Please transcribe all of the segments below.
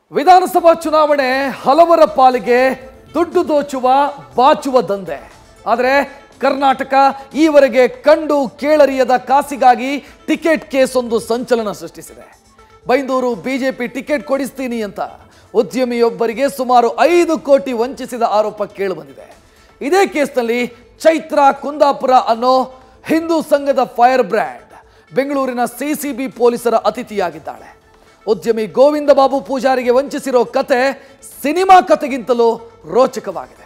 ವಿಧಾನಸಭಾ ಚುನಾವಣೆ ಹಲವರ ಪಾಲಿಗೆ ದುಡ್ಡು ದೋಚುವ ಬಾಚುವ ದಂಧೆ ಆದರೆ ಕರ್ನಾಟಕ ಈವರೆಗೆ ಕಂಡು ಕೇಳರಿಯದ ಕಾಸಿಗಾಗಿ ಟಿಕೆಟ್ ಕೇಸ್ ಒಂದು ಸಂಚಲನ ಸೃಷ್ಟಿಸಿದೆ ಬೈಂದೂರು ಬಿಜೆಪಿ ಟಿಕೆಟ್ ಕೊಡಿಸ್ತೀನಿ ಅಂತ ಉದ್ಯಮಿಯೊಬ್ಬರಿಗೆ ಸುಮಾರು ಐದು ಕೋಟಿ ವಂಚಿಸಿದ ಆರೋಪ ಕೇಳಿಬಂದಿದೆ ಇದೇ ಕೇಸ್ನಲ್ಲಿ ಚೈತ್ರ ಕುಂದಾಪುರ ಅನ್ನೋ ಹಿಂದೂ ಸಂಘದ ಫೈರ್ ಬ್ರ್ಯಾಂಡ್ ಬೆಂಗಳೂರಿನ ಸಿಸಿಬಿ ಪೊಲೀಸರ ಅತಿಥಿಯಾಗಿದ್ದಾಳೆ ಉದ್ಯಮಿ ಗೋವಿಂದ ಬಾಬು ಪೂಜಾರಿಗೆ ವಂಚಿಸಿರೋ ಕತೆ ಸಿನಿಮಾ ಕತೆಗಿಂತಲೂ ರೋಚಕವಾಗಿದೆ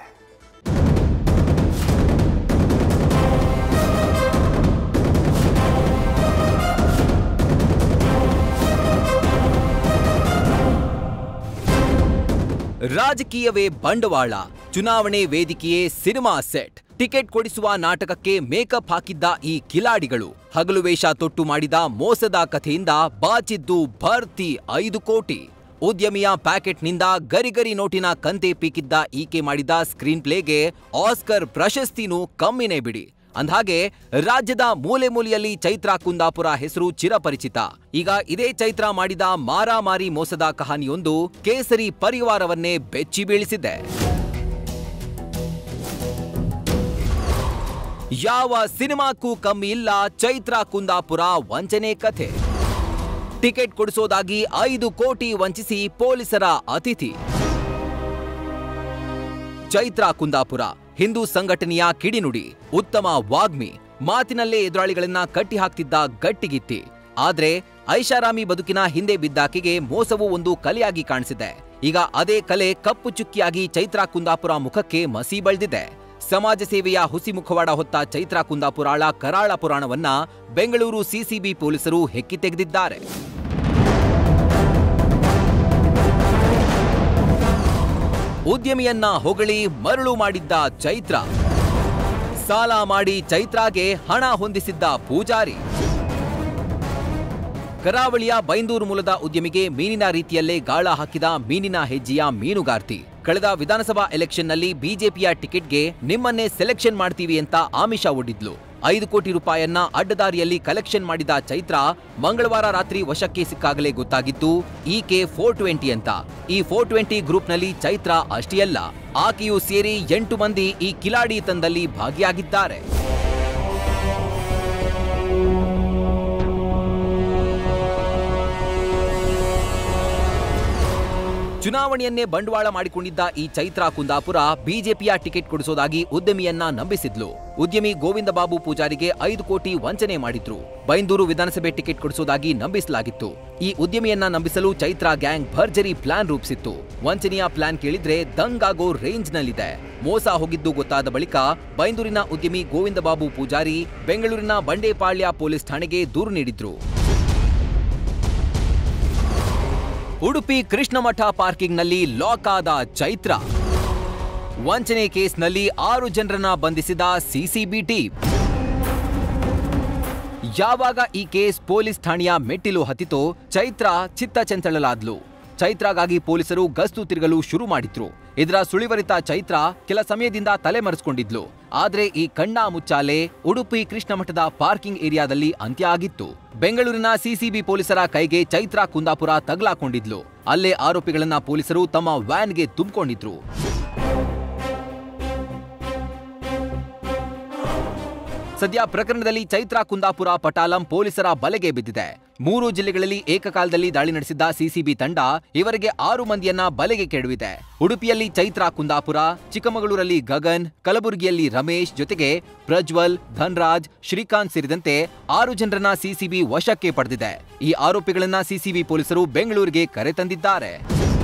ರಾಜಕೀಯವೇ ಬಂಡವಾಳ ಚುನಾವಣೆ ವೇದಿಕೆಯೇ ಸಿನಿಮಾ ಸೆಟ್ ಟಿಕೆಟ್ ಕೊಡಿಸುವ ನಾಟಕಕ್ಕೆ ಮೇಕಪ್ ಹಾಕಿದ್ದ ಈ ಕಿಲಾಡಿಗಳು ಹಗಲು ವೇಷ ತೊಟ್ಟು ಮಾಡಿದ ಮೋಸದ ಕಥೆಯಿಂದ ಬಾಚಿದ್ದು ಭರ್ತಿ ಐದು ಕೋಟಿ ಉದ್ಯಮಿಯ ಪ್ಯಾಕೆಟ್ನಿಂದ ಗರಿಗರಿ ನೋಟಿನ ಕಂತೆ ಪೀಕಿದ್ದ ಈಕೆ ಮಾಡಿದ ಸ್ಕ್ರೀನ್ ಪ್ಲೇಗೆ ಆಸ್ಕರ್ ಪ್ರಶಸ್ತಿನೂ ಕಮ್ಮಿನೇ ಬಿಡಿ ಅಂದ್ಹಾಗೆ ರಾಜ್ಯದ ಮೂಲೆ ಮೂಲೆಯಲ್ಲಿ ಚೈತ್ರ ಕುಂದಾಪುರ ಹೆಸರು ಚಿರಪರಿಚಿತ ಈಗ ಇದೇ ಚೈತ್ರ ಮಾಡಿದ ಮಾರಾಮಾರಿ ಮೋಸದ ಕಹಾನಿಯೊಂದು ಕೇಸರಿ ಪರಿವಾರವನ್ನೇ ಬೆಚ್ಚಿ ಬೀಳಿಸಿದೆ ಯಾವ ಸಿನಿಮಾಕ್ಕೂ ಕಮ್ಮಿ ಇಲ್ಲ ಚೈತ್ರ ಕುಂದಾಪುರ ವಂಚನೆ ಕಥೆ ಟಿಕೆಟ್ ಕೊಡಿಸೋದಾಗಿ ಐದು ಕೋಟಿ ವಂಚಿಸಿ ಪೊಲೀಸರ ಅತಿಥಿ ಚೈತ್ರ ಕುಂದಾಪುರ ಹಿಂದೂ ಸಂಘಟನೆಯ ಕಿಡಿನುಡಿ ಉತ್ತಮ ವಾಗ್ಮಿ ಮಾತಿನಲ್ಲೇ ಎದುರಾಳಿಗಳನ್ನ ಕಟ್ಟಿ ಹಾಕ್ತಿದ್ದ ಗಟ್ಟಿಗಿತ್ತಿ ಆದ್ರೆ ಐಷಾರಾಮಿ ಬದುಕಿನ ಹಿಂದೆ ಬಿದ್ದಾಕೆಗೆ ಮೋಸವು ಒಂದು ಕಲೆಯಾಗಿ ಕಾಣಿಸಿದೆ ಈಗ ಅದೇ ಕಲೆ ಕಪ್ಪು ಚುಕ್ಕಿಯಾಗಿ ಚೈತ್ರ ಕುಂದಾಪುರ ಮುಖಕ್ಕೆ ಮಸಿ ಬಳ್ದಿದೆ ಸಮಾಜ ಸೇವೆಯ ಹುಸಿ ಮುಖವಾಡ ಹೊತ್ತ ಚೈತ್ರ ಕುಂದಾಪುರಾಳ ಕರಾಳ ಪುರಾಣವನ್ನ ಬೆಂಗಳೂರು ಸಿಸಿಬಿ ಪೊಲೀಸರು ಹೆಕ್ಕಿ ತೆಗೆದಿದ್ದಾರೆ ಉದ್ಯಮಿಯನ್ನ ಹೊಗಳಿ ಮರಳು ಮಾಡಿದ್ದ ಚೈತ್ರ ಸಾಲ ಮಾಡಿ ಚೈತ್ರಾಗೆ ಹಣ ಹೊಂದಿಸಿದ್ದ ಪೂಜಾರಿ ಕರಾವಳಿಯ ಬೈಂದೂರು ಮೂಲದ ಉದ್ಯಮಿಗೆ ಮೀನಿನ ರೀತಿಯಲ್ಲೇ ಗಾಳ ಹಾಕಿದ ಮೀನಿನ ಹೆಜ್ಜೆಯ ಮೀನುಗಾರ್ತಿ ಕಳೆದ ವಿಧಾನಸಭಾ ಎಲೆಕ್ಷನ್ನಲ್ಲಿ ಬಿಜೆಪಿಯ ಟಿಕೆಟ್ಗೆ ನಿಮ್ಮನ್ನೇ ಸೆಲೆಕ್ಷನ್ ಮಾಡ್ತೀವಿ ಅಂತ ಆಮಿಷ ಒಡ್ಡಿದ್ಲು ಐದು ಕೋಟಿ ರೂಪಾಯನ್ನ ಅಡ್ಡದಾರಿಯಲ್ಲಿ ಕಲೆಕ್ಷನ್ ಮಾಡಿದ ಚೈತ್ರ ಮಂಗಳವಾರ ರಾತ್ರಿ ವಶಕ್ಕೆ ಸಿಕ್ಕಾಗಲೇ ಗೊತ್ತಾಗಿತ್ತು ಈಕೆ ಫೋರ್ ಟ್ವೆಂಟಿ ಅಂತ ಈ ಫೋರ್ ಟ್ವೆಂಟಿ ಗ್ರೂಪ್ನಲ್ಲಿ ಚೈತ್ರ ಅಷ್ಟೇ ಅಲ್ಲ ಆಕೆಯೂ ಸೇರಿ ಎಂಟು ಮಂದಿ ಈ ಕಿಲಾಡಿ ತಂದಲ್ಲಿ ಭಾಗಿಯಾಗಿದ್ದಾರೆ ಚುನಾವಣೆಯನ್ನೇ ಬಂಡವಾಳ ಮಾಡಿಕೊಂಡಿದ್ದ ಈ ಚೈತ್ರ ಕುಂದಾಪುರ ಬಿಜೆಪಿಯ ಟಿಕೆಟ್ ಕೊಡಿಸೋದಾಗಿ ಉದ್ಯಮಿಯನ್ನ ನಂಬಿಸಿದ್ಲು ಉದ್ಯಮಿ ಗೋವಿಂದ ಬಾಬು ಪೂಜಾರಿಗೆ ಐದು ಕೋಟಿ ವಂಚನೆ ಮಾಡಿದ್ರು ಬೈಂದೂರು ವಿಧಾನಸಭೆ ಟಿಕೆಟ್ ಕೊಡಿಸೋದಾಗಿ ನಂಬಿಸಲಾಗಿತ್ತು ಈ ಉದ್ಯಮಿಯನ್ನ ನಂಬಿಸಲು ಚೈತ್ರ ಗ್ಯಾಂಗ್ ಭರ್ಜರಿ ಪ್ಲಾನ್ ರೂಪಿಸಿತ್ತು ವಂಚನೆಯ ಪ್ಲಾನ್ ಕೇಳಿದ್ರೆ ದಂಗಾಗೋ ರೇಂಜ್ನಲ್ಲಿದೆ ಮೋಸ ಹೋಗಿದ್ದು ಗೊತ್ತಾದ ಬಳಿಕ ಬೈಂದೂರಿನ ಉದ್ಯಮಿ ಗೋವಿಂದ ಬಾಬು ಪೂಜಾರಿ ಬೆಂಗಳೂರಿನ ಬಂಡೇಪಾಳ್ಯ ಪೊಲೀಸ್ ಠಾಣೆಗೆ ದೂರು ನೀಡಿದ್ರು ಉಡುಪಿ ಕೃಷ್ಣಮಠ ಪಾರ್ಕಿಂಗ್ನಲ್ಲಿ ಲಾಕ್ ಆದ ಚೈತ್ರ ವಂಚನೆ ಕೇಸ್ನಲ್ಲಿ ಆರು ಜನರನ್ನ ಬಂಧಿಸಿದ ಸಿಸಿಬಿ ಟೀಮ್ ಯಾವಾಗ ಈ ಕೇಸ್ ಪೊಲೀಸ್ ಠಾಣೆಯ ಮೆಟ್ಟಿಲು ಹತ್ತಿತೋ ಚೈತ್ರ ಚಿತ್ತಚಂಚಲಲಾದ್ಲು ಚೈತ್ರಾಗಾಗಿ ಪೊಲೀಸರು ಗಸ್ತು ತಿರುಗಲು ಶುರು ಮಾಡಿದ್ರು ಇದರ ಸುಳಿವರಿತ ಚೈತ್ರ ಕೆಲ ಸಮಯದಿಂದ ತಲೆಮರೆಸಿಕೊಂಡಿದ್ಲು ಆದ್ರೆ ಈ ಕಣ್ಣಾ ಮುಚ್ಚಾಲೆ ಉಡುಪಿ ಕೃಷ್ಣಮಠದ ಪಾರ್ಕಿಂಗ್ ಏರಿಯಾದಲ್ಲಿ ಅಂತ್ಯ ಆಗಿತ್ತು ಬೆಂಗಳೂರಿನ ಸಿಸಿಬಿ ಪೊಲೀಸರ ಕೈಗೆ ಚೈತ್ರ ಕುಂದಾಪುರ ತಗಲಾಕೊಂಡಿದ್ಲು ಅಲ್ಲೇ ಆರೋಪಿಗಳನ್ನ ಪೊಲೀಸರು ತಮ್ಮ ವ್ಯಾನ್ಗೆ ತುಂಬಿಕೊಂಡಿದ್ರು ಸದ್ಯ ಪ್ರಕರಣದಲ್ಲಿ ಚೈತ್ರ ಕುಂದಾಪುರ ಪಟಾಲಂ ಪೊಲೀಸರ ಬಲೆಗೆ ಬಿದ್ದಿದೆ ಮೂರು ಜಿಲ್ಲೆಗಳಲ್ಲಿ ಏಕಕಾಲದಲ್ಲಿ ದಾಳಿ ನಡೆಸಿದ್ದ ಸಿಸಿಬಿ ತಂಡ ಇವರಿಗೆ ಆರು ಮಂದಿಯನ್ನ ಬಲೆಗೆ ಕೆಡವಿದೆ ಉಡುಪಿಯಲ್ಲಿ ಚೈತ್ರ ಕುಂದಾಪುರ ಚಿಕ್ಕಮಗಳೂರಲ್ಲಿ ಗಗನ್ ಕಲಬುರಗಿಯಲ್ಲಿ ರಮೇಶ್ ಜೊತೆಗೆ ಪ್ರಜ್ವಲ್ ಧನ್ರಾಜ್ ಶ್ರೀಕಾಂತ್ ಸೇರಿದಂತೆ ಆರು ಜನರನ್ನ ಸಿಸಿಬಿ ವಶಕ್ಕೆ ಪಡೆದಿದೆ ಈ ಆರೋಪಿಗಳನ್ನ ಸಿಸಿಬಿ ಪೊಲೀಸರು ಬೆಂಗಳೂರಿಗೆ ಕರೆತಂದಿದ್ದಾರೆ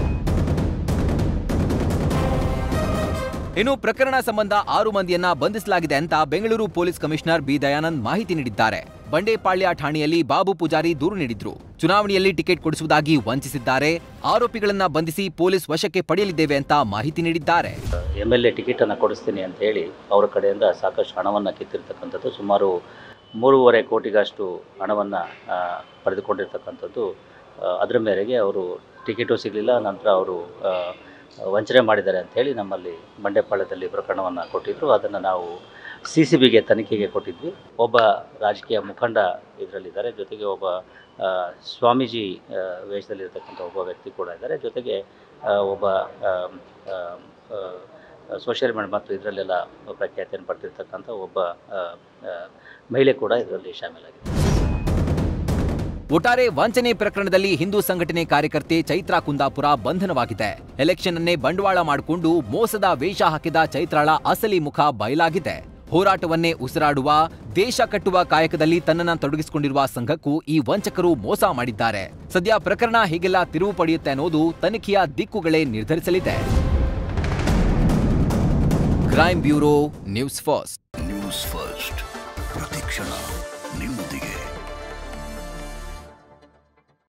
ಇನ್ನು ಪ್ರಕರಣ ಸಂಬಂಧ ಆರು ಮಂದಿಯನ್ನ ಬಂಧಿಸಲಾಗಿದೆ ಅಂತ Bengaluru police commissioner B Dayanand ಮಾಹಿತಿ ನೀಡಿದ್ದಾರೆ ಬಂಡೇಪಾಳ್ಯ ಠಾಣೆಯಲ್ಲಿ ಬಾಬು ಪೂಜಾರಿ ದೂರು ನೀಡಿದ್ರು ಚುನಾವಣೆಯಲ್ಲಿ ಟಿಕೆಟ್ ಕೊಡಿಸುವುದಾಗಿ ವಂಚಿಸಿದ್ದಾರೆ ಆರೋಪಿಗಳನ್ನ ಬಂಧಿಸಿ ಪೊಲೀಸ್ ವಶಕ್ಕೆ ಪಡೆಯಲಿದ್ದೇವೆ ಅಂತ ಮಾಹಿತಿ ನೀಡಿದ್ದಾರೆ ಎಮ್ ಎಲ್ ಎ ಟಿಕೆಟನ್ನು ಕೊಡಿಸ್ತೀನಿ ಅಂತ ಹೇಳಿ ಅವರ ಕಡೆಯಿಂದ ಸಾಕಷ್ಟು ಹಣವನ್ನು ಕಿತ್ತಿರ್ತಕ್ಕಂಥದ್ದು ಸುಮಾರು ಮೂರುವರೆ ಕೋಟಿಗಷ್ಟು ಹಣವನ್ನು ಪಡೆದುಕೊಂಡಿರ್ತಕ್ಕಂಥದ್ದು ಆ, ಅದರ ಮೇರೆಗೆ ಅವರು ಟಿಕೆಟು ಸಿಗಲಿಲ್ಲ ನಂತರ ಅವರು ಆ, ವಂಚನೆ ಮಾಡಿದ್ದಾರೆ ಅಂತ ಹೇಳಿ ನಮ್ಮಲ್ಲಿ ಬಂಡೆಪಾಳ್ಯದಲ್ಲಿ ಪ್ರಕರಣವನ್ನು ಕೊಟ್ಟಿದ್ದರು ಅದನ್ನು ನಾವು ಸಿ ಸಿ ಬಿಗೆ ತನಿಖೆಗೆ ಕೊಟ್ಟಿದ್ವಿ ಒಬ್ಬ ರಾಜಕೀಯ ಮುಖಂಡ ಇದರಲ್ಲಿದ್ದಾರೆ ಜೊತೆಗೆ ಒಬ್ಬ ಆ, ಸ್ವಾಮೀಜಿ ಆ, ವೇಷದಲ್ಲಿರ್ತಕ್ಕಂಥ ಒಬ್ಬ ವ್ಯಕ್ತಿ ಕೂಡ ಇದ್ದಾರೆ ಜೊತೆಗೆ ಆ, ಒಬ್ಬ ಸೋಷಿಯಲ್ ಮೀಡಿಯಾ ಮತ್ತು ಇದರಲ್ಲೆಲ್ಲ ಪ್ರಖ್ಯಾತಿಯನ್ನು ಪಡೆದಿರ್ತಕ್ಕಂಥ ಒಬ್ಬ ಆ, ಆ, ಮಹಿಳೆ ಕೂಡ ಇದರಲ್ಲಿ ಶಾಮೀಲಾಗಿದೆ ಒಟ್ಟಾರೆ ವಂಚನೆ ಪ್ರಕರಣದಲ್ಲಿ ಹಿಂದೂ ಸಂಘಟನೆ ಕಾರ್ಯಕರ್ತೆ ಚೈತ್ರಾ ಕುಂದಾಪುರ ಬಂಧನವಾಗಿದೆ ಎಲೆಕ್ಷನ್ ಅನ್ನೇ ಬಂಡವಾಳ ಮಾಡಿಕೊಂಡು ಮೋಸದ ವೇಷ ಹಾಕಿದ ಚೈತ್ರಾಳ ಅಸಲಿ ಮುಖ ಬಯಲಾಗಿದೆ ಹೋರಾಟವನ್ನೇ ಉಸಿರಾಡುವ ದೇಶ ಕಟ್ಟುವ ಕಾಯಕದಲ್ಲಿ ತನ್ನನ್ನ ತೊಡಗಿಸಿಕೊಂಡಿರುವ ಸಂಘಕ್ಕೂ ಈ ವಂಚಕರು ಮೋಸ ಮಾಡಿದ್ದಾರೆ ಸದ್ಯ ಪ್ರಕರಣ ಹೇಗೆಲ್ಲ ತಿರುವು ಪಡೆಯುತ್ತೆ ಅನ್ನೋದು ತನಿಖೆಯ ದಿಕ್ಕುಗಳೇ ನಿರ್ಧರಿಸಲಿದೆ crime bureau news first news first ಪ್ರತಿಕ್ಷಣ ನಿಮ್ಮೊಂದಿಗೆ